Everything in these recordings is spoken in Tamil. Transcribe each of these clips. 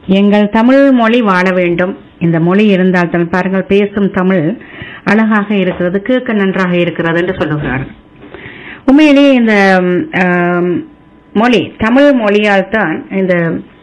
எங்கள் தமிழ் மொழி வாழ வேண்டும் இந்த மொழி இருந்தால் தமிழ் பாருங்கள் பேசும் தமிழ் அழகாக இருக்கிறது கேட்க நன்றாக இருக்கிறது என்று சொல்லுகிறார் உண்மையிலேயே இந்த ம், ஆம், மொழி தமிழ் மொழியால் தான் இந்த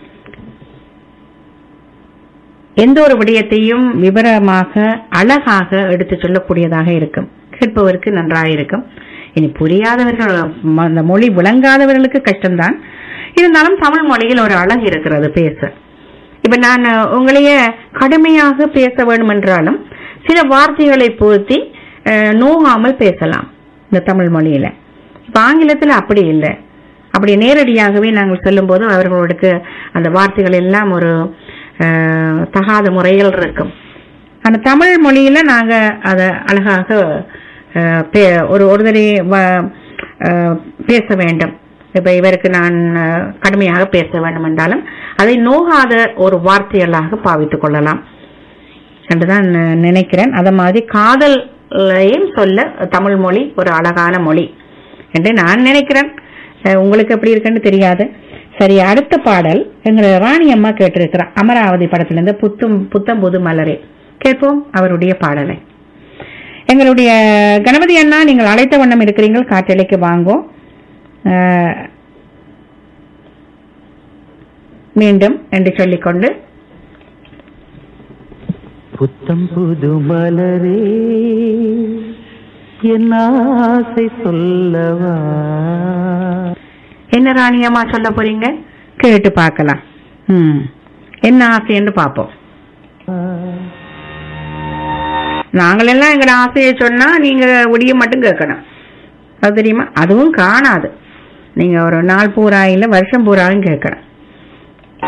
எந்த ஒரு விடயத்தையும் விவரமாக அழகாக எடுத்து சொல்லக்கூடியதாக இருக்கும் கேட்பவருக்கு நன்றாக இருக்கும் இனி புரியாதவர்கள் ம- அந்த மொழி விளங்காதவர்களுக்கு கஷ்டம்தான் இருந்தாலும் தமிழ் மொழியில் ஒரு அழகு இருக்கிறது பேச இப்ப நான் உங்களையே கடுமையாக பேச வேண்டும் என்றாலும் சில வார்த்தைகளை பொருத்தி அஹ், நோகாமல் பேசலாம் இந்த தமிழ் மொழியில இப்ப ஆங்கிலத்துல அப்படி இல்லை அப்படி நேரடியாகவே நாங்கள் சொல்லும்போது அவர்களுக்கு அந்த வார்த்தைகள் எல்லாம் ஒரு அஹ், தகாத முறையில் இருக்கும் ஆனா தமிழ் மொழியில நாங்க அத அழகாக அஹ், பே- ஒரு ஒருதரை வ- அஹ், பேச வேண்டும் இப்ப இவருக்கு நான் அஹ், கடுமையாக பேச வேண்டும் என்றாலும் அதை நோகாத ஒரு வார்த்தைகளாக பாவித்துக் கொள்ளலாம் என்றுதான் ந- நினைக்கிறேன் அத மாதிரி காதலையும் சொல்ல தமிழ் மொழி ஒரு அழகான மொழி என்று நான் நினைக்கிறேன் அஹ் உங்களுக்கு எப்படி இருக்குன்னு தெரியாது சரி அடுத்த பாடல் எங்க ராணி அம்மா கேட்டிருக்கிறார் அமராவதி படத்திலிருந்து புத்தும் புத்தம் புது மலரே கேட்போம் அவருடைய பாடலை எங்களுடைய கணபதி அண்ணா நீங்கள் அழைத்த வண்ணம் இருக்கிறீர்கள் காற்றலைக்கு வாங்கோ அஹ், மீண்டும் என்று சொல்லிக்கொண்டு புத்தம் புது மலரே என் ஆசை சொல்லவா என்ன ராணியம்மா சொல்ல போறீங்க கேட்டு பார்க்கலாம் ம் என்ன ஆசைன்னு பார்ப்போம் நாங்களெல்லாம் எங்களோட ஆசையை சொன்னா நீங்க ஒடிய மட்டும் கேட்கணும் அது தெரியுமா அதுவும் காணாது நீங்க ஒரு நாள் பூரா இல்ல வருஷம் பூராவும் கேட்கணும்